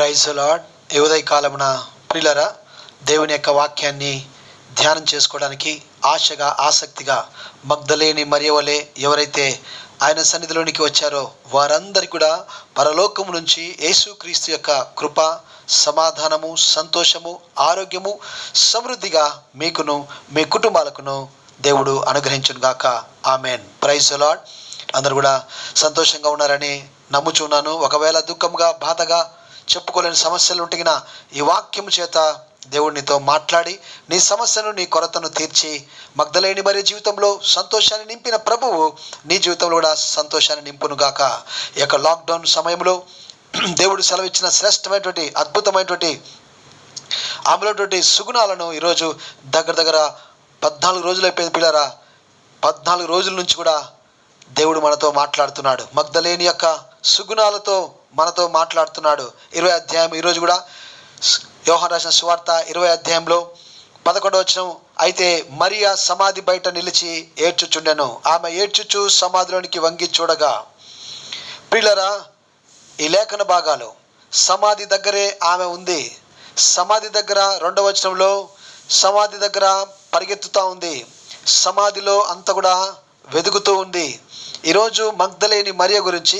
praise lord ఈ ఉదయకాలమున ప్రియులరా దేవుని యొక్క వాక్యాన్ని ధ్యానం చేసుకోవడానికి ఆశగా ఆసక్తిగా మగ్ధలేని మరియవలే ఎవరైతే ఆయన సన్నిధిలోనికి వచ్చారో వారందరి కూడా పరలోకము నుంచి యేసుక్రీస్తు యొక్క కృప సమాధానము సంతోషము ఆరోగ్యము సమృద్ధిగా మీకును మీ కుటుంబాలకును దేవుడు అనుగ్రహించును గాక ఆమెన్ ప్రైజ్ లాడ్ అందరూ కూడా సంతోషంగా ఉన్నారని నమ్ముచున్నాను ఒకవేళ దుఃఖంగా బాధగా చెప్పుకోలేని సమస్యలు ఉంటిగిన ఈ వాక్యము చేత దేవుడినితో మాట్లాడి నీ సమస్యను నీ కొరతను తీర్చి మగ్ధలేని మరి జీవితంలో సంతోషాన్ని నింపిన ప్రభువు నీ జీవితంలో కూడా సంతోషాన్ని నింపునుగాక ఈ యొక్క లాక్డౌన్ సమయంలో దేవుడు సెలవిచ్చిన శ్రేష్టమైనటువంటి అద్భుతమైనటువంటి ఆమెలోటువంటి సుగుణాలను ఈరోజు దగ్గర దగ్గర పద్నాలుగు రోజులు అయిపోయింది పిల్లరా పద్నాలుగు రోజుల నుంచి కూడా దేవుడు మనతో మాట్లాడుతున్నాడు మగ్ధలేని యొక్క సుగుణాలతో మనతో మాట్లాడుతున్నాడు ఇరవై అధ్యాయం ఈరోజు కూడా యోహన్ రాసిన సువార్త ఇరవై అధ్యాయంలో పదకొండవ వచనం అయితే మరియా సమాధి బయట నిలిచి ఏడ్చుచుండెను ఆమె ఏడ్చుచు సమాధిలోనికి వంగి చూడగా ప్రియులరా ఈ లేఖన భాగాలు సమాధి దగ్గరే ఆమె ఉంది సమాధి దగ్గర రెండవ వచనంలో సమాధి దగ్గర పరిగెత్తుతూ ఉంది సమాధిలో అంత కూడా వెతుకుతూ ఉంది ఈరోజు మగ్ధలేని మరియ గురించి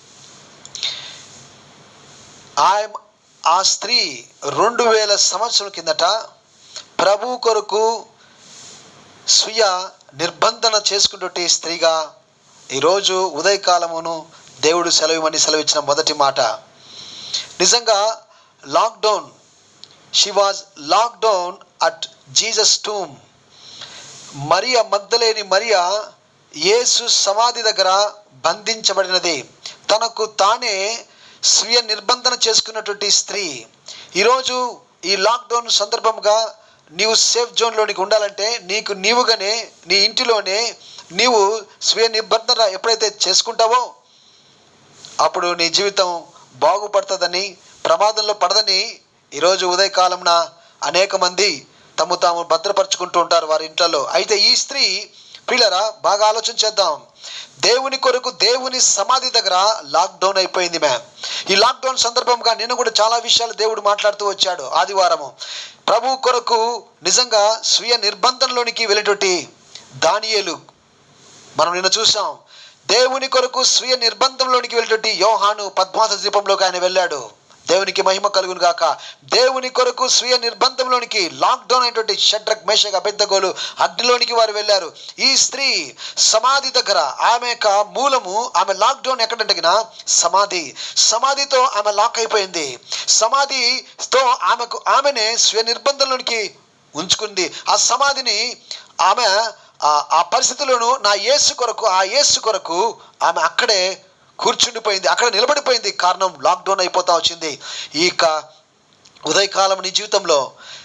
ఆ ఆ స్త్రీ రెండు వేల సంవత్సరం కిందట ప్రభు కొరకు స్వీయ నిర్బంధన చేసుకున్నటువంటి స్త్రీగా ఈరోజు ఉదయకాలమును దేవుడు సెలవుమని సెలవిచ్చిన మొదటి మాట నిజంగా lockdown she was lockdown at Jesus tomb మరియ మగ్ధలేని మరియ యేసు సమాధి దగ్గర బంధించబడినది తనకు తానే స్వీయ నిర్బంధన చేసుకున్నటువంటి స్త్రీ ఈరోజు ఈ లాక్డౌన్ సందర్భంగా నీవు సేఫ్ జోన్లోనికి ఉండాలంటే నీకు నీవుగానే నీ ఇంటిలోనే నీవు స్వీయ నిబంధన ఎప్పుడైతే చేసుకుంటావో అప్పుడు నీ జీవితం బాగుపడుతుందని ప్రమాదంలో పడదని ఈరోజు ఉదయకాలంన అనేక మంది తమ తాము భద్రపరుచుకుంటూ ఉంటారు వారి ఇంట్లో అయితే ఈ స్త్రీ ప్రియులరా బాగా ఆలోచన చేద్దాం దేవుని కొరకు దేవుని సమాధి దగ్గర లాక్డౌన్ అయిపోయింది మ్యామ్ ఈ లాక్డౌన్ సందర్భంగా నిన్న కూడా చాలా విషయాలు దేవుడు మాట్లాడుతూ వచ్చాడు ఆదివారము ప్రభు కొరకు నిజంగా స్వీయ నిర్బంధంలోనికి వెళ్ళేటువంటి దానియేలు మనం నిన్న చూసాం దేవుని కొరకు స్వీయ నిర్బంధంలోనికి వెళ్ళేటువంటి యోహాను పద్మాస ద్వీపంలోకి ఆయన వెళ్ళాడు దేవునికి మహిమ కలుగును గాక దేవుని కొరకు స్వీయ నిర్బంధంలోనికి లాక్డౌన్ అయినటువంటి షడ్రక్ మేషక పెద్దగోలు అగ్నిలోనికి వారు వెళ్ళారు ఈ స్త్రీ సమాధి దగ్గర ఆమె యొక్క మూలము ఆమె లాక్డౌన్ ఎక్కడంటే సమాధి సమాధితో ఆమె లాక్ అయిపోయింది సమాధితో ఆమెకు ఆమెనే స్వీయ నిర్బంధంలోనికి ఉంచుకుంది ఆ సమాధిని ఆమె ఆ పరిస్థితులను నా యేసు కొరకు ఆ యేసు కొరకు ఆమె అక్కడే కూర్చుండిపోయింది అక్కడ నిలబడిపోయింది కారణం లాక్డౌన్ అయిపోతా వచ్చింది ఈ యొక్క ఉదయకాలం నీ జీవితంలో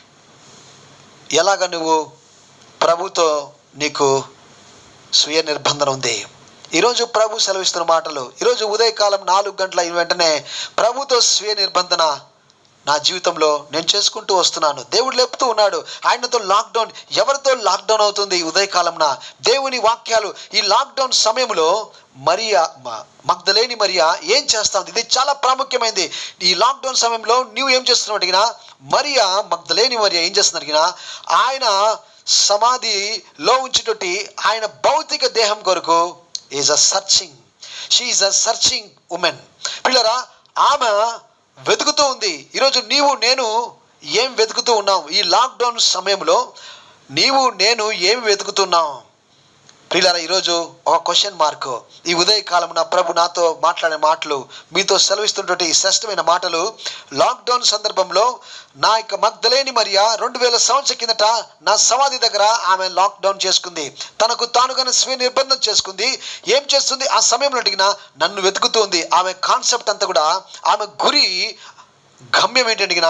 ఎలాగ నువ్వు ప్రభుతో నీకు స్వీయ నిర్బంధన ఉంది ఈరోజు ప్రభు సెలవిస్తున్న మాటలు ఈరోజు ఉదయకాలం నాలుగు గంటల వెంటనే ప్రభుతో స్వీయ నిర్బంధన నా జీవితంలో నేను చేసుకుంటూ వస్తున్నాను దేవుడు లేపుతూ ఉన్నాడు ఆయనతో లాక్డౌన్ ఎవరితో లాక్డౌన్ అవుతుంది ఈ ఉదయకాలంన దేవుని వాక్యాలు ఈ లాక్డౌన్ సమయంలో మరియా మగ్ధలేని మరియా ఏం చేస్తుంది ఇది చాలా ప్రాముఖ్యమైనది ఈ లాక్డౌన్ సమయంలో నువ్వు ఏం చేస్తున్నావు అడిగినా మరియా మగ్ధలేని మరియా ఏం చేస్తున్నారు అడిగినా ఆయన సమాధిలో ఉంచేటట్టి ఆయన భౌతిక దేహం కొరకు is a searching she a searching woman పిల్లరా ఆమె వెతుకుతూ ఉంది ఈరోజు నీవు నేను ఏం వెతుకుతూ ఉన్నాం ఈ లాక్డౌన్ సమయంలో నీవు నేను ఏమి వెతుకుతున్నాం ప్రియులారా ఈరోజు ఒక క్వశ్చన్ మార్క్ ఈ ఉదయకాలం నా ప్రభు నాతో మాట్లాడే మాటలు మీతో సెలవిస్తున్నటువంటి శ్రేష్టమైన మాటలు లాక్డౌన్ సందర్భంలో నా యొక్క మగ్ధలేని మరియా రెండు వేల సంవత్సరం కిందట నా సమాధి దగ్గర ఆమె లాక్డౌన్ చేసుకుంది తనకు తానుగానే స్వీయ నిర్బంధం చేసుకుంది ఏం చేస్తుంది ఆ సమయంలో అడిగిన నన్ను వెతుకుతుంది ఆమె కాన్సెప్ట్ అంతా కూడా ఆమె గురి గమ్యం ఏంటంటే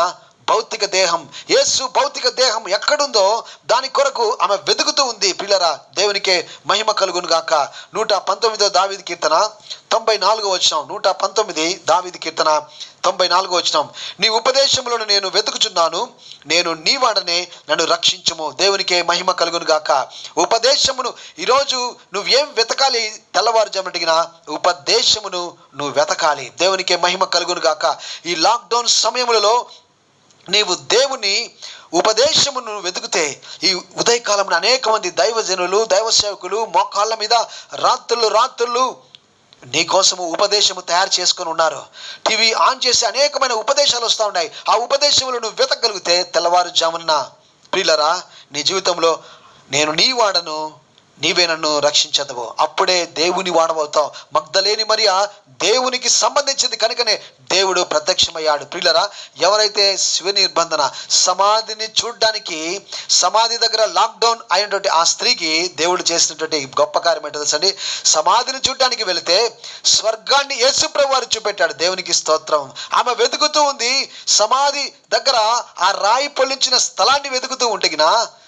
భౌతిక దేహం యేసు భౌతిక దేహం ఎక్కడుందో దాని కొరకు ఆమె వెతుకుతూ ఉంది పిల్లరా దేవునికే మహిమ కలుగును గాక నూట పంతొమ్మిదో దావిది కీర్తన తొంభై నాలుగో వచ్చినాం నూట పంతొమ్మిది దావిది కీర్తన తొంభై నాలుగో వచ్చినాం నీ ఉపదేశములను నేను వెతుకుచున్నాను నేను నీ వాడనే నన్ను రక్షించుము దేవునికే మహిమ కలుగును గాక ఉపదేశమును ఈరోజు నువ్వేం వెతకాలి తెల్లవారుజామున అడిగిన ఉపదేశమును నువ్వు వెతకాలి దేవునికే మహిమ కలుగును గాక ఈ లాక్డౌన్ సమయములలో నీవు దేవుని ఉపదేశమును వెతుకుతే ఈ ఉదయకాలంలో అనేక మంది దైవజనులు దైవ సేవకులు మోకాళ్ళ మీద రాత్రులు రాత్రులు నీ కోసము ఉపదేశము తయారు చేసుకొని ఉన్నారు టీవీ ఆన్ చేసి అనేకమైన ఉపదేశాలు వస్తూ ఉన్నాయి ఆ ఉపదేశములు నువ్వు వెతకగలిగితే తెల్లవారుజామున ప్రియులరా నీ జీవితంలో నేను నీ వాడను నీవే నన్ను రక్షించదవు అప్పుడే దేవుని వాడబోతావు మగ్ధలేని మరియా దేవునికి సంబంధించింది కనుకనే దేవుడు ప్రత్యక్షమయ్యాడు ప్రియులరా ఎవరైతే శివ నిర్బంధన సమాధిని చూడడానికి సమాధి దగ్గర లాక్డౌన్ అయినటువంటి ఆ స్త్రీకి దేవుడు చేసినటువంటి గొప్ప కార్యం ఏంటో తెలుసండి సమాధిని చూడడానికి వెళితే స్వర్గాన్ని యేసుప్రభు వారు చూపెట్టాడు దేవునికి స్తోత్రం ఆమె వెతుకుతూ ఉంది సమాధి దగ్గర ఆ రాయి పొల్లించిన స్థలాన్ని వెతుకుతూ ఉంటగిన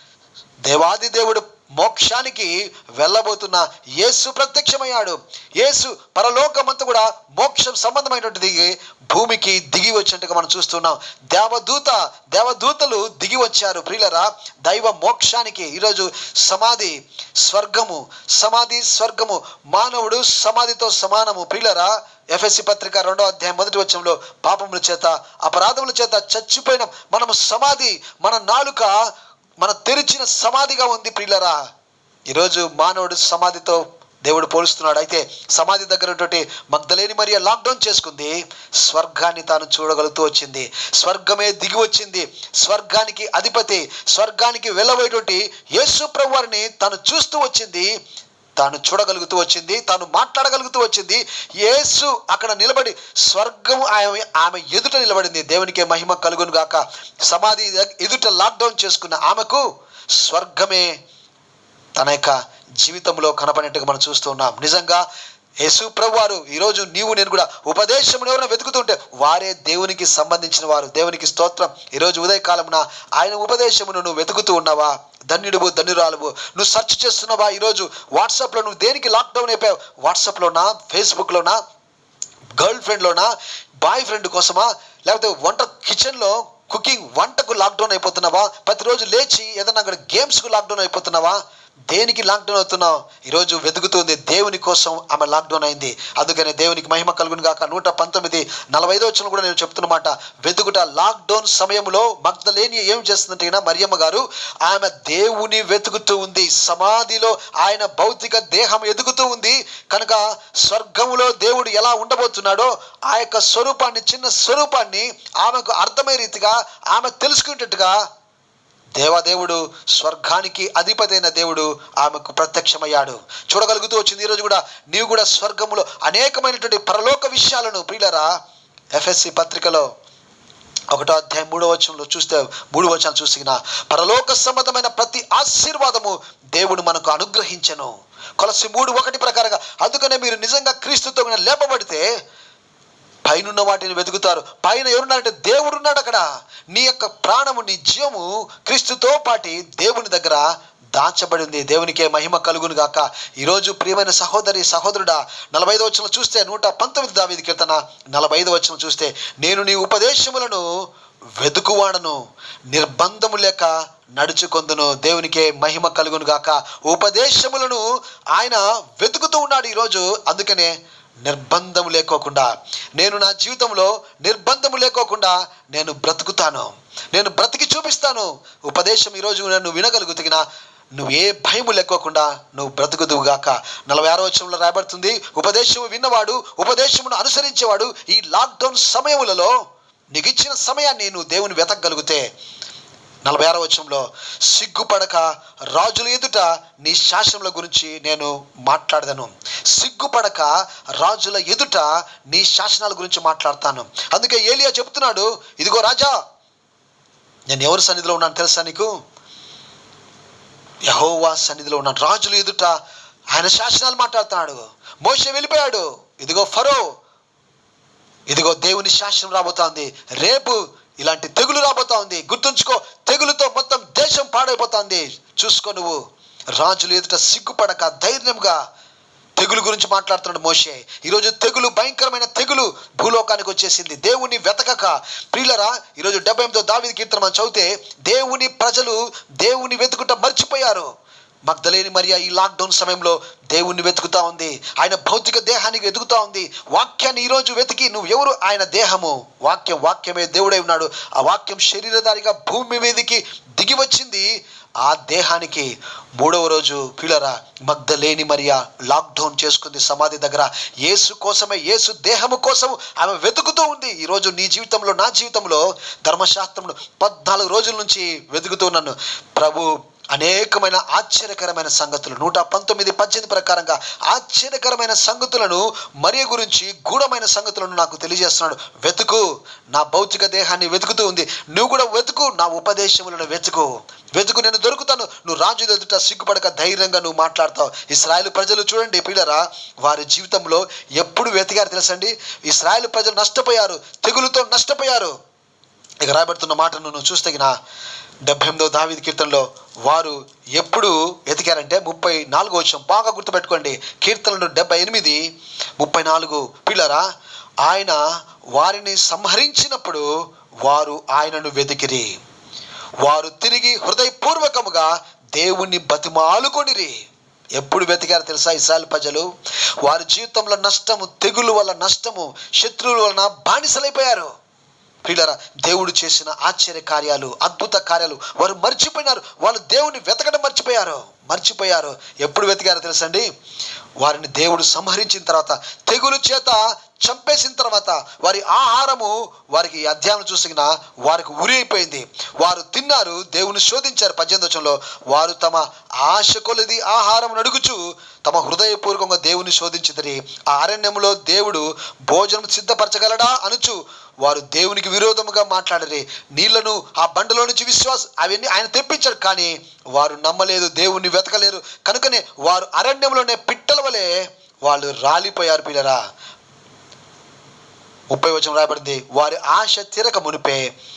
దేవాది దేవుడు మోక్షానికి వెళ్ళబోతున్న యేసు ప్రత్యక్షమయ్యాడు యేసు పరలోకమంతా కూడా మోక్షం సంబంధమైనటువంటిది భూమికి దిగి వచ్చినట్టుగా మనం చూస్తున్నాం దేవదూత దేవదూతలు దిగి వచ్చారు ప్రియులరా దైవ మోక్షానికి ఈరోజు సమాధి స్వర్గము సమాధి స్వర్గము మానవుడు సమాధితో సమానము ప్రియులరా ఎఫ్ఎస్సి పత్రిక రెండో అధ్యాయం మొదటి వచ్చంలో పాపముల చేత అపరాధముల చేత చచ్చిపోయిన మనము సమాధి మన నాలుక మన తెరిచిన సమాధిగా ఉంది ప్రియులరా ఈరోజు మానవుడు సమాధితో దేవుడు పోలుస్తున్నాడు అయితే సమాధి దగ్గర ఉన్నటువంటి మగ్ధలేని మరియ లాక్డౌన్ చేసుకుంది స్వర్గాన్ని తాను చూడగలుగుతూ వచ్చింది స్వర్గమే దిగి వచ్చింది స్వర్గానికి అధిపతి స్వర్గానికి వెళ్ళబోయేటువంటి యేసు ప్రభు వారిని తాను చూస్తూ వచ్చింది తాను చూడగలుగుతూ వచ్చింది తాను మాట్లాడగలుగుతూ వచ్చింది యేసు అక్కడ నిలబడి స్వర్గము ఆమె ఆమె ఎదుట నిలబడింది దేవునికే మహిమ కలుగును గాక సమాధి ఎదుట లాక్డౌన్ చేసుకున్న ఆమెకు స్వర్గమే తన యొక్క జీవితంలో కనపడినట్టుగా మనం చూస్తూ ఉన్నాం నిజంగా యేసు ప్రభు వారు ఈరోజు నీవు నేను కూడా ఉపదేశం ఎవరైనా వెతుకుతుంటే వారే దేవునికి సంబంధించిన వారు దేవునికి స్తోత్రం ఈరోజు ఉదయకాలమున ఆయన ఉపదేశమును నువ్వు వెతుకుతూ ఉన్నావా ధన్యుడువు ధన్యురాలువు నువ్వు సెర్చ్ చేస్తున్నావా ఈరోజు వాట్సాప్లో నువ్వు దేనికి లాక్డౌన్ అయిపోయావు వాట్సాప్లోనా ఫేస్బుక్లోనా గర్ల్ ఫ్రెండ్లోనా బాయ్ ఫ్రెండ్ కోసమా లేకపోతే వంట కిచెన్లో కుకింగ్ వంటకు లాక్డౌన్ అయిపోతున్నావా ప్రతిరోజు లేచి ఏదన్నా అక్కడ గేమ్స్కు లాక్డౌన్ అయిపోతున్నావా దేనికి లాక్డౌన్ అవుతున్నావు ఈరోజు వెతుకుతుంది దేవుని కోసం ఆమె లాక్డౌన్ అయింది అందుకనే దేవునికి మహిమ కలుగును గాక నూట పంతొమ్మిది నలభై ఐదో వచ్చిన కూడా నేను చెప్తున్నమాట వెతుకుట లాక్డౌన్ సమయంలో మగ్ధలేని ఏం చేస్తుందంటే ఈయన మరియమ్మ గారు ఆమె దేవుని వెతుకుతూ ఉంది సమాధిలో ఆయన భౌతిక దేహం ఎదుగుతూ ఉంది కనుక స్వర్గములో దేవుడు ఎలా ఉండబోతున్నాడో ఆ యొక్క స్వరూపాన్ని చిన్న స్వరూపాన్ని ఆమెకు అర్థమయ్యే రీతిగా ఆమె తెలుసుకునేటట్టుగా దేవదేవుడు స్వర్గానికి అధిపతి అయిన దేవుడు ఆమెకు ప్రత్యక్షమయ్యాడు చూడగలుగుతూ వచ్చింది ఈరోజు కూడా నీవు కూడా స్వర్గములో అనేకమైనటువంటి పరలోక విషయాలను ప్రియులరా ఎఫ్ఎస్సి పత్రికలో ఒకటో అధ్యాయం మూడో వచనంలో చూస్తే మూడు వచనాలు చూసిన పరలోక సంబంధమైన ప్రతి ఆశీర్వాదము దేవుడు మనకు అనుగ్రహించను కొలసి మూడు ఒకటి ప్రకారంగా అందుకనే మీరు నిజంగా క్రీస్తుతో కూడా లేపబడితే పైనున్న వాటిని వెతుకుతారు పైన ఎవరున్నారంటే దేవుడు ఉన్నాడు అక్కడ నీ యొక్క ప్రాణము నీ జీవము క్రీస్తుతో పాటి దేవుని దగ్గర దాచబడి ఉంది దేవునికే మహిమ కలుగును గాక ఈరోజు ప్రియమైన సహోదరి సహోదరుడా నలభై ఐదు వచ్చిన చూస్తే నూట పంతొమ్మిది దావీది కీర్తన నలభై ఐదు వచ్చిన చూస్తే నేను నీ ఉపదేశములను వెతుకువాడను నిర్బంధము లేక నడుచుకొందును దేవునికే మహిమ కలుగును గాక ఉపదేశములను ఆయన వెతుకుతూ ఉన్నాడు ఈరోజు అందుకనే నిర్బంధము లేకోకుండా నేను నా జీవితంలో నిర్బంధము లేకోకుండా నేను బ్రతుకుతాను నేను బ్రతికి చూపిస్తాను ఉపదేశం ఈరోజు నన్ను వినగలుగుతుగిన నువ్వు ఏ భయము లేకోకుండా నువ్వు బ్రతుకుదువుగాక నలభై ఆరో వచనంలో రాయబడుతుంది ఉపదేశము విన్నవాడు ఉపదేశమును అనుసరించేవాడు ఈ లాక్డౌన్ సమయములలో నీకు ఇచ్చిన సమయాన్ని నువ్వు దేవుని వెతకగలిగితే నలభై ఆరో వచనంలో సిగ్గుపడక రాజుల ఎదుట నీ శాసనముల గురించి నేను మాట్లాడదను సిగ్గుపడక రాజుల ఎదుట నీ శాసనాల గురించి మాట్లాడతాను అందుకే ఏలియా చెప్తున్నాడు ఇదిగో రాజా నేను ఎవరి సన్నిధిలో ఉన్నాను తెలుసా నీకు యహోవా సన్నిధిలో ఉన్నాను రాజుల ఎదుట ఆయన శాసనాలు మాట్లాడుతున్నాడు మోషే వెళ్ళిపోయాడు ఇదిగో ఫరో ఇదిగో దేవుని శాసనం రాబోతోంది రేపు ఇలాంటి తెగులు రాబోతా ఉంది గుర్తుంచుకో తెగులుతో మొత్తం దేశం పాడైపోతుంది చూసుకో నువ్వు రాజులు ఎదుట సిగ్గుపడక ధైర్యంగా తెగులు గురించి మాట్లాడుతున్నాడు మోషే ఈరోజు తెగులు భయంకరమైన తెగులు భూలోకానికి వచ్చేసింది దేవుని వెతకక ప్రియులరా ఈరోజు డెబ్బై ఎనిమిదో దావిది కీర్తన మనం చదివితే దేవుని ప్రజలు దేవుని వెతుకుట మర్చిపోయారు మగ్ధలేని మరియా ఈ లాక్డౌన్ సమయంలో దేవుణ్ణి వెతుకుతా ఉంది ఆయన భౌతిక దేహానికి వెతుకుతా ఉంది వాక్యాన్ని ఈరోజు వెతికి నువ్వు ఎవరు ఆయన దేహము వాక్యం వాక్యమే దేవుడై ఉన్నాడు ఆ వాక్యం శరీరధారిగా భూమి మీదకి దిగి వచ్చింది ఆ దేహానికి మూడవ రోజు పిల్లరా మగ్ధలేని మరియా లాక్డౌన్ చేసుకుంది సమాధి దగ్గర యేసు కోసమే యేసు దేహము కోసం ఆమె వెతుకుతూ ఉంది ఈరోజు నీ జీవితంలో నా జీవితంలో ధర్మశాస్త్రంలో పద్నాలుగు రోజుల నుంచి వెతుకుతూ ఉన్నాను ప్రభు అనేకమైన ఆశ్చర్యకరమైన సంగతులు నూట పంతొమ్మిది పద్దెనిమిది ప్రకారంగా ఆశ్చర్యకరమైన సంగతులను మరియ గురించి గూఢమైన సంగతులను నాకు తెలియజేస్తున్నాడు వెతుకు నా భౌతిక దేహాన్ని వెతుకుతూ ఉంది నువ్వు కూడా వెతుకు నా ఉపదేశములను వెతుకు వెతుకు నేను దొరుకుతాను నువ్వు రాజు ఎదుట సిగ్గుపడక ధైర్యంగా నువ్వు మాట్లాడతావు ఇస్రాయేల్ ప్రజలు చూడండి పిల్లరా వారి జీవితంలో ఎప్పుడు వెతికారు తెలుసండి ఇస్రాయేల్ ప్రజలు నష్టపోయారు తెగులుతో నష్టపోయారు ఇక రాబడుతున్న మాటను నువ్వు చూస్తే గిన డెబ్బై ఎనిమిదవ దావిది కీర్తనలో వారు ఎప్పుడు ఎతికారంటే ముప్పై నాలుగు వచ్చాం బాగా గుర్తుపెట్టుకోండి కీర్తనలు డెబ్బై ఎనిమిది ముప్పై నాలుగు పిల్లరా ఆయన వారిని సంహరించినప్పుడు వారు ఆయనను వెతికిరి వారు తిరిగి హృదయపూర్వకముగా దేవుణ్ణి బతిమాలుకొనిరి ఎప్పుడు వెతికారు తెలుసా ఇస్రాయల్ ప్రజలు వారి జీవితంలో నష్టము తెగులు వల్ల నష్టము శత్రువుల వలన బానిసలైపోయారు ప్రియులరా దేవుడు చేసిన ఆశ్చర్య కార్యాలు అద్భుత కార్యాలు వారు మర్చిపోయినారు వాళ్ళు దేవుని వెతకడం మర్చిపోయారు మర్చిపోయారు ఎప్పుడు వెతికారో తెలుసండి వారిని దేవుడు సంహరించిన తర్వాత తెగులు చేత చంపేసిన తర్వాత వారి ఆహారము వారికి ఈ అధ్యాయం చూసిన వారికి ఉరి అయిపోయింది వారు తిన్నారు దేవుని శోధించారు పద్దెనిమిది వచనంలో వారు తమ ఆశ కొలది ఆహారం అడుగుచు తమ హృదయపూర్వకంగా దేవుని శోధించిదరి ఆ అరణ్యంలో దేవుడు భోజనం సిద్ధపరచగలడా అనుచు వారు దేవునికి విరోధముగా మాట్లాడరే నీళ్లను ఆ బండలో నుంచి విశ్వాస అవన్నీ ఆయన తెప్పించాడు కానీ వారు నమ్మలేదు దేవుణ్ణి వెతకలేరు కనుకనే వారు అరణ్యంలోనే పిట్టల వలె వాళ్ళు రాలిపోయారు పిల్లరా ముప్పై వచనం రాయబడింది వారి ఆశ తీరక మునిపే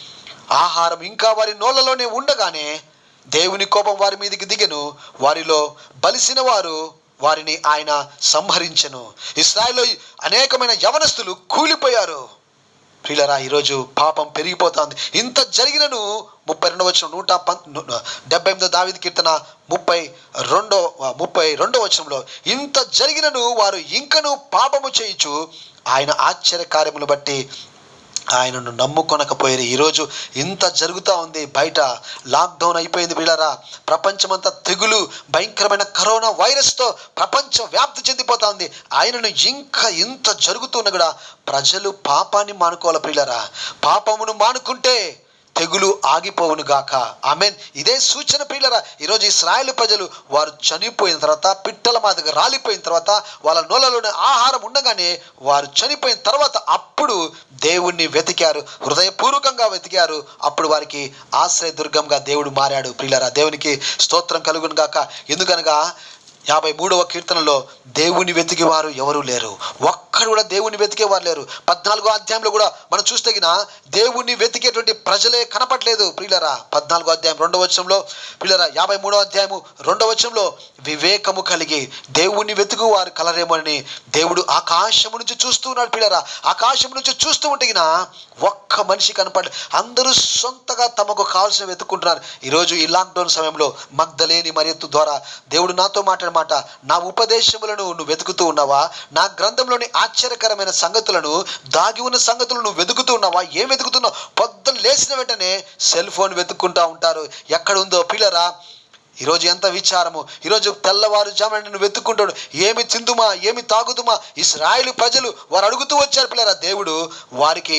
ఆహారం ఇంకా వారి నోళ్ళలోనే ఉండగానే దేవుని కోపం వారి మీదకి దిగెను వారిలో బలిసిన వారు వారిని ఆయన సంహరించెను ఇస్రాయల్లో అనేకమైన యవనస్తులు కూలిపోయారు ప్రియులరా ఈరోజు పాపం పెరిగిపోతుంది ఇంత జరిగినను ముప్పై రెండవ వచనం నూట పం డెబ్బై ఎనిమిదో దావిది కీర్తన ముప్పై రెండో ముప్పై రెండో వచనంలో ఇంత జరిగినను వారు ఇంకను పాపము చేయించు ఆయన ఆశ్చర్య కార్యములు బట్టి ఆయనను నమ్ముకొనకపోయారు ఈరోజు ఇంత జరుగుతూ ఉంది బయట లాక్డౌన్ అయిపోయింది వీళ్ళరా ప్రపంచమంతా తెగులు భయంకరమైన కరోనా వైరస్తో ప్రపంచం వ్యాప్తి చెందిపోతా ఉంది ఆయనను ఇంకా ఇంత జరుగుతున్న కూడా ప్రజలు పాపాన్ని మానుకోవాలి ప్రియులరా పాపమును మానుకుంటే తెగులు ఆగిపోవును గాక ఆమెన్ ఇదే సూచన ప్రియులరా ఈరోజు ఇస్రాయేల్ ప్రజలు వారు చనిపోయిన తర్వాత పిట్టల మాదిగా రాలిపోయిన తర్వాత వాళ్ళ నోళ్ళలోనే ఆహారం ఉండగానే వారు చనిపోయిన తర్వాత అప్పుడు దేవుణ్ణి వెతికారు హృదయపూర్వకంగా వెతికారు అప్పుడు వారికి ఆశ్రయ దుర్గంగా దేవుడు మారాడు ప్రియులరా దేవునికి స్తోత్రం కలుగును గాక ఎందుకనగా యాభై మూడవ కీర్తనలో దేవుని వెతికి వారు ఎవరు లేరు ఒక్కరు కూడా దేవుని వెతికేవారు లేరు పద్నాలుగో అధ్యాయంలో కూడా మనం చూస్తే గిన దేవుణ్ణి వెతికేటువంటి ప్రజలే కనపట్లేదు ప్రియులరా పద్నాలుగో అధ్యాయం రెండవ వచనంలో ప్రియులరా యాభై మూడవ అధ్యాయము రెండవ వచనంలో వివేకము కలిగి దేవుణ్ణి వెతుకు వారు కలరేమోనని దేవుడు ఆకాశము నుంచి చూస్తూ ఉన్నాడు పిల్లరా ఆకాశం నుంచి చూస్తూ ఉంటే గిన ఒక్క మనిషి కనపడ అందరూ సొంతగా తమకు కావాల్సిన వెతుక్కుంటున్నారు ఈరోజు ఈ లాక్డౌన్ సమయంలో మగ్ధలేని మరియత్తు ద్వారా దేవుడు నాతో మాట్లాడమాట నా ఉపదేశములను నువ్వు వెతుకుతూ ఉన్నావా నా గ్రంథంలోని ఆశ్చర్యకరమైన సంగతులను దాగి ఉన్న సంగతులను నువ్వు వెతుకుతూ ఉన్నావా ఏం వెతుకుతున్నావు పొద్దున్న లేచిన వెంటనే సెల్ ఫోన్ వెతుక్కుంటా ఉంటారు ఎక్కడ ఉందో పిల్లరా ఈరోజు ఎంత విచారము ఈరోజు తెల్లవారుజామున నువ్వు వెతుక్కుంటాడు ఏమి తిందుమా ఏమి తాగుదుమా ఇస్రాయిలు ప్రజలు వారు అడుగుతూ వచ్చారు పిల్లరా దేవుడు వారికి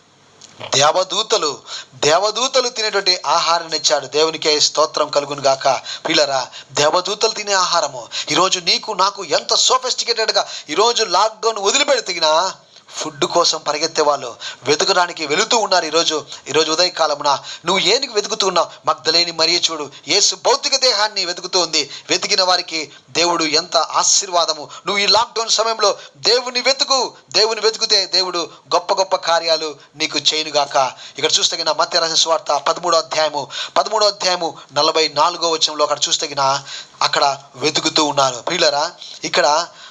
దేవదూతలు దేవదూతలు తినేటువంటి ఆహారాన్ని ఇచ్చాడు దేవునికే స్తోత్రం కలుగును గాక పిల్లరా దేవదూతలు తినే ఆహారము ఈరోజు నీకు నాకు ఎంత సోఫిస్టికేటెడ్గా ఈరోజు లాక్డౌన్ వదిలిపెడితేగినా ఫుడ్ కోసం పరిగెత్తే వాళ్ళు వెతకడానికి వెళుతూ ఉన్నారు ఈరోజు ఈరోజు ఉదయకాలమున నువ్వు ఏనికి వెతుకుతున్నావు మగ్ధలేని మరియ చూడు యేసు భౌతిక దేహాన్ని వెతుకుతూ ఉంది వెతికిన వారికి దేవుడు ఎంత ఆశీర్వాదము నువ్వు ఈ లాక్డౌన్ సమయంలో దేవుని వెతుకు దేవుని వెతుకుతే దేవుడు గొప్ప గొప్ప కార్యాలు నీకు చేయనుగాక ఇక్కడ చూస్తగిన మత్య రాసిన స్వార్థ పదమూడో అధ్యాయము పదమూడో అధ్యాయము నలభై నాలుగో వచనంలో అక్కడ చూస్తగిన అక్కడ వెతుకుతూ ఉన్నారు ప్రియులరా ఇక్కడ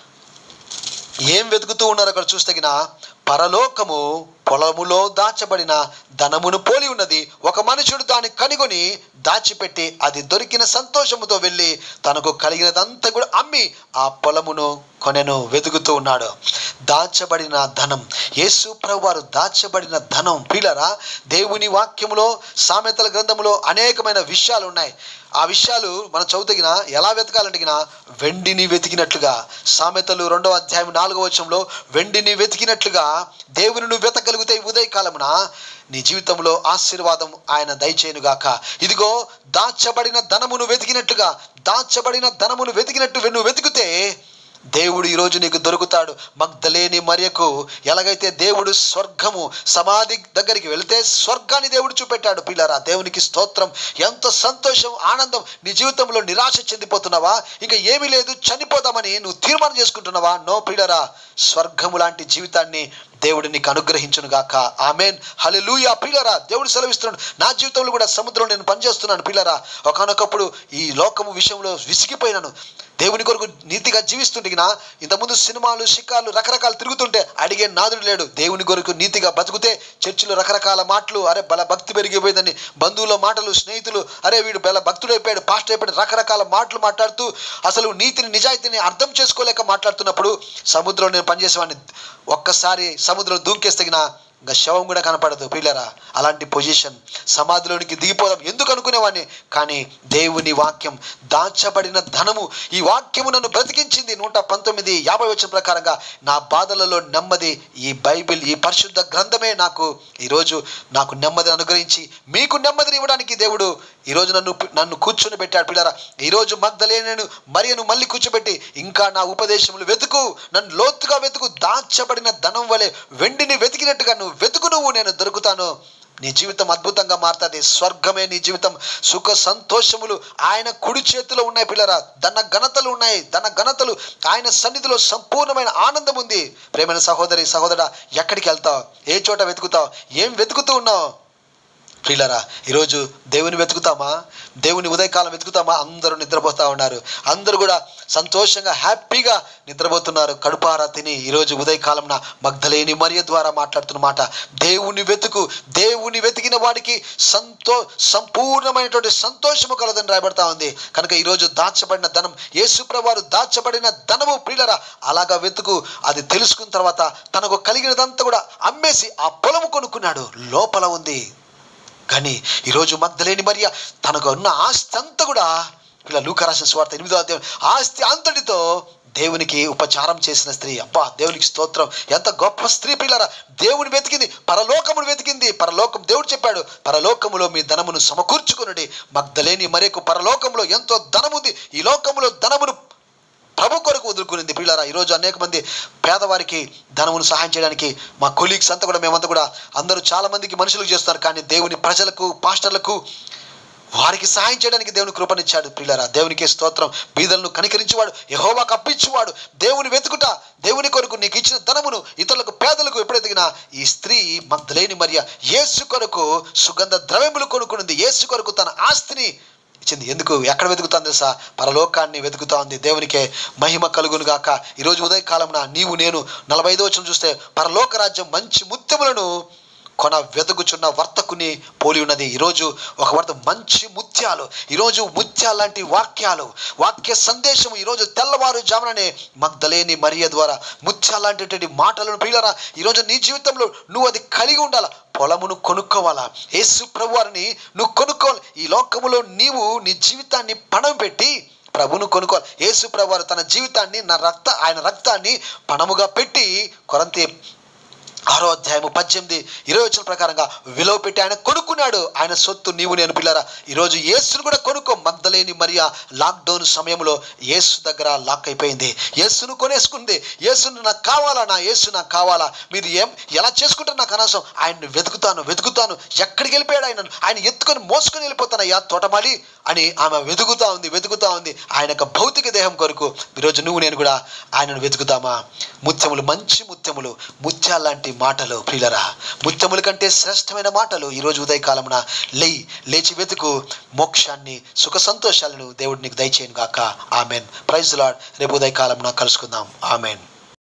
ఏం వెతుకుతూ ఉన్నారు అక్కడ చూస్తగిన పరలోకము పొలములో దాచబడిన ధనమును పోలి ఉన్నది ఒక మనుషుడు దాన్ని కనుగొని దాచిపెట్టి అది దొరికిన సంతోషముతో వెళ్ళి తనకు కలిగినదంతా కూడా అమ్మి ఆ పొలమును కొనెను వెతుకుతూ ఉన్నాడు దాచబడిన ధనం యేసు ప్రభు వారు దాచబడిన ధనం ప్రియులరా దేవుని వాక్యములో సామెతల గ్రంథములో అనేకమైన విషయాలు ఉన్నాయి ఆ విషయాలు మనం చదువుతగిన ఎలా వెతకాలంటే వెండిని వెతికినట్లుగా సామెతలు రెండవ అధ్యాయం నాలుగవ వచనంలో వెండిని వెతికినట్లుగా దేవుని నువ్వు వెతకగలిగితే ఈ ఉదయకాలమున నీ జీవితంలో ఆశీర్వాదం ఆయన దయచేయునుగాక ఇదిగో దాచబడిన ధనమును వెతికినట్లుగా దాచబడిన ధనమును వెతికినట్టు నువ్వు వెతికితే దేవుడు ఈరోజు నీకు దొరుకుతాడు మగ్ధలేని మరియకు ఎలాగైతే దేవుడు స్వర్గము సమాధి దగ్గరికి వెళితే స్వర్గాన్ని దేవుడు చూపెట్టాడు పిల్లరా దేవునికి స్తోత్రం ఎంత సంతోషం ఆనందం నీ జీవితంలో నిరాశ చెందిపోతున్నావా ఇంకా ఏమీ లేదు చనిపోదామని నువ్వు తీర్మానం చేసుకుంటున్నావా నో పిల్లరా స్వర్గము లాంటి జీవితాన్ని దేవుడు నీకు అనుగ్రహించును గాక ఆమెన్ హల్లెలూయా పిల్లరా దేవుడు సెలవిస్తున్నాడు నా జీవితంలో కూడా సముద్రం నేను పనిచేస్తున్నాను పిల్లరా ఒకనొకప్పుడు ఈ లోకము విషయంలో విసిగిపోయినాను దేవుని కొరకు నీతిగా జీవిస్తుంటిగినా ఇంతకుముందు సినిమాలు షికార్లు రకరకాలు తిరుగుతుంటే అడిగే నాదుడు లేడు దేవుని కొరకు నీతిగా బతుకుతే చర్చిలో రకరకాల మాటలు అరే బల భక్తి పెరిగిపోయిందని బంధువుల మాటలు స్నేహితులు అరే వీడు బల భక్తుడైపోయాడు పాస్టర్ అయిపోయాడు రకరకాల మాటలు మాట్లాడుతూ అసలు నీతిని నిజాయితీని అర్థం చేసుకోలేక మాట్లాడుతున్నప్పుడు సముద్రంలో నేను పనిచేసేవాడిని ఒక్కసారి సముద్రం దూకేస్తగిన ఇంకా శవం కూడా కనపడదు పిల్లరా అలాంటి పొజిషన్ సమాధిలోనికి దిగిపోదాం ఎందుకు అనుకునేవాడిని కానీ దేవుని వాక్యం దాచబడిన ధనము ఈ వాక్యము నన్ను బ్రతికించింది నూట పంతొమ్మిది యాభై వచ్చిన ప్రకారంగా నా బాధలలో నెమ్మది ఈ బైబిల్ ఈ పరిశుద్ధ గ్రంథమే నాకు ఈరోజు నాకు నెమ్మదిని అనుగ్రహించి మీకు నెమ్మదిని ఇవ్వడానికి దేవుడు ఈరోజు నన్ను నన్ను కూర్చొని పెట్టాడు పిల్లరా ఈరోజు మగ్ధలేనను మరియను మళ్ళీ కూర్చోబెట్టి ఇంకా నా ఉపదేశములు వెతుకు నన్ను లోతుగా వెతుకు దాచబడిన ధనం వలె వెండిని వెతికినట్టుగా నువ్వు వెతుకు నువ్వు నేను దొరుకుతాను నీ జీవితం అద్భుతంగా మారుతుంది స్వర్గమే నీ జీవితం సుఖ సంతోషములు ఆయన కుడి చేతిలో ఉన్నాయి పిల్లరా ధన ఘనతలు ఉన్నాయి ధన ఘనతలు ఆయన సన్నిధిలో సంపూర్ణమైన ఆనందం ఉంది ప్రేమైన సహోదరి సహోదరా ఎక్కడికి వెళ్తావు ఏ చోట వెతుకుతావు ఏం వెతుకుతూ ఉన్నావు ప్రియులరా ఈరోజు దేవుని వెతుకుతామా దేవుని ఉదయకాలం వెతుకుతామా అందరూ నిద్రపోతా ఉన్నారు అందరూ కూడా సంతోషంగా హ్యాపీగా నిద్రపోతున్నారు కడుపారా తిని ఈరోజు ఉదయకాలంన మగ్ధలేని మరియ ద్వారా మాట్లాడుతున్న మాట దేవుని వెతుకు దేవుని వెతికిన వాడికి సంతో సంపూర్ణమైనటువంటి సంతోషము కలదని రాయబడతా ఉంది కనుక ఈరోజు దాచబడిన ధనం యేసుప్రవారు దాచబడిన ధనము ప్రియులరా అలాగా వెతుకు అది తెలుసుకున్న తర్వాత తనకు కలిగినదంతా కూడా అమ్మేసి ఆ పొలము కొనుక్కున్నాడు లోపల ఉంది కానీ ఈరోజు మగ్ధలేని మరియ తనకు ఉన్న ఆస్తి అంతా కూడా ఇలా లూకరాసిన స్వార్థ ఎనిమిదో అధ్యాయం ఆస్తి అంతటితో దేవునికి ఉపచారం చేసిన స్త్రీ అబ్బా దేవునికి స్తోత్రం ఎంత గొప్ప స్త్రీ పిల్లరా దేవుని వెతికింది పరలోకమును వెతికింది పరలోకం దేవుడు చెప్పాడు పరలోకములో మీ ధనమును సమకూర్చుకునుడి మగ్ధలేని మరేకు పరలోకంలో ఎంతో ధనముంది ఈ లోకములో ధనమును ప్రభు కొరకు వదులుకునింది పిల్లరా ఈరోజు అనేక మంది పేదవారికి ధనమును సహాయం చేయడానికి మా కొలీగ్స్ అంతా కూడా మేమంతా కూడా అందరూ చాలా మందికి మనుషులకు చేస్తున్నారు కానీ దేవుని ప్రజలకు పాస్టర్లకు వారికి సహాయం చేయడానికి దేవుని కృపనిచ్చాడు పిల్లరా దేవునికి స్తోత్రం బీదలను కనికరించేవాడు యహోవాకు అప్పించేవాడు దేవుని వెతుకుట దేవుని కొరకు నీకు ఇచ్చిన ధనమును ఇతరులకు పేదలకు ఎప్పుడెదిగినా ఈ స్త్రీ మగ్ధలేని మరియ యేసు కొరకు సుగంధ ద్రవ్యములు కొనుక్కునింది యేసు కొరకు తన ఆస్తిని ఇచ్చింది ఎందుకు ఎక్కడ వెతుకుతాంది తెలుసా పరలోకాన్ని వెతుకుతా ఉంది దేవునికే మహిమ కలుగును గాక ఈరోజు ఉదయకాలంన నీవు నేను నలభై ఐదో వచ్చిన చూస్తే పరలోక రాజ్యం మంచి ముత్యములను కొన వెతుకుచున్న వర్తకుని పోలి ఉన్నది ఈరోజు ఒక వర్త మంచి ముత్యాలు ఈరోజు ముత్యాలు లాంటి వాక్యాలు వాక్య సందేశము ఈరోజు తెల్లవారు జాముననే మగ్ధలేని మరియ ద్వారా ముత్యాలు లాంటి మాటలను ప్రియులరా ఈరోజు నీ జీవితంలో నువ్వు అది కలిగి ఉండాలా పొలమును కొనుక్కోవాలా యేసు ప్రభువారిని నువ్వు కొనుక్కోవాలి ఈ లోకములో నీవు నీ జీవితాన్ని పణం పెట్టి ప్రభును కొనుక్కోవాలి యేసు ప్రభువారు తన జీవితాన్ని నా రక్త ఆయన రక్తాన్ని పణముగా పెట్టి కొరంతి ఆరో అధ్యాయము పద్దెనిమిది ఇరవై వచ్చిన ప్రకారంగా విలువ పెట్టి ఆయన కొనుక్కున్నాడు ఆయన సొత్తు నీవు నేను పిల్లరా ఈరోజు యేసును కూడా కొనుక్కో మగ్ధలేని మరియా లాక్డౌన్ సమయంలో యేసు దగ్గర లాక్ అయిపోయింది యేసును కొనేసుకుంది యేసును నాకు కావాలా నా యేసు నాకు కావాలా మీరు ఏం ఎలా చేసుకుంటారు నాకు అనవసరం ఆయన్ని వెతుకుతాను వెతుకుతాను ఎక్కడికి వెళ్ళిపోయాడు ఆయన ఆయన ఎత్తుకొని మోసుకొని వెళ్ళిపోతానయ్యా తోటమాలి అని ఆమె వెతుకుతా ఉంది వెతుకుతా ఉంది ఆయన యొక్క భౌతిక దేహం కొరకు ఈరోజు నువ్వు నేను కూడా ఆయనను వెతుకుతామా ముత్యములు మంచి ముత్యములు ముత్యాల లాంటి మాటలు ప్రియులరా ముత్యముల కంటే శ్రేష్టమైన మాటలు ఈరోజు ఉదయకాలమున లేయి లేచి వెతుకు మోక్షాన్ని సుఖ సంతోషాలను దేవుడు నీకు దయచేయను గాక ఆమెన్ ప్రైజ్ లాడ్ రేపు ఉదయకాలమున కలుసుకుందాం ఆమెన్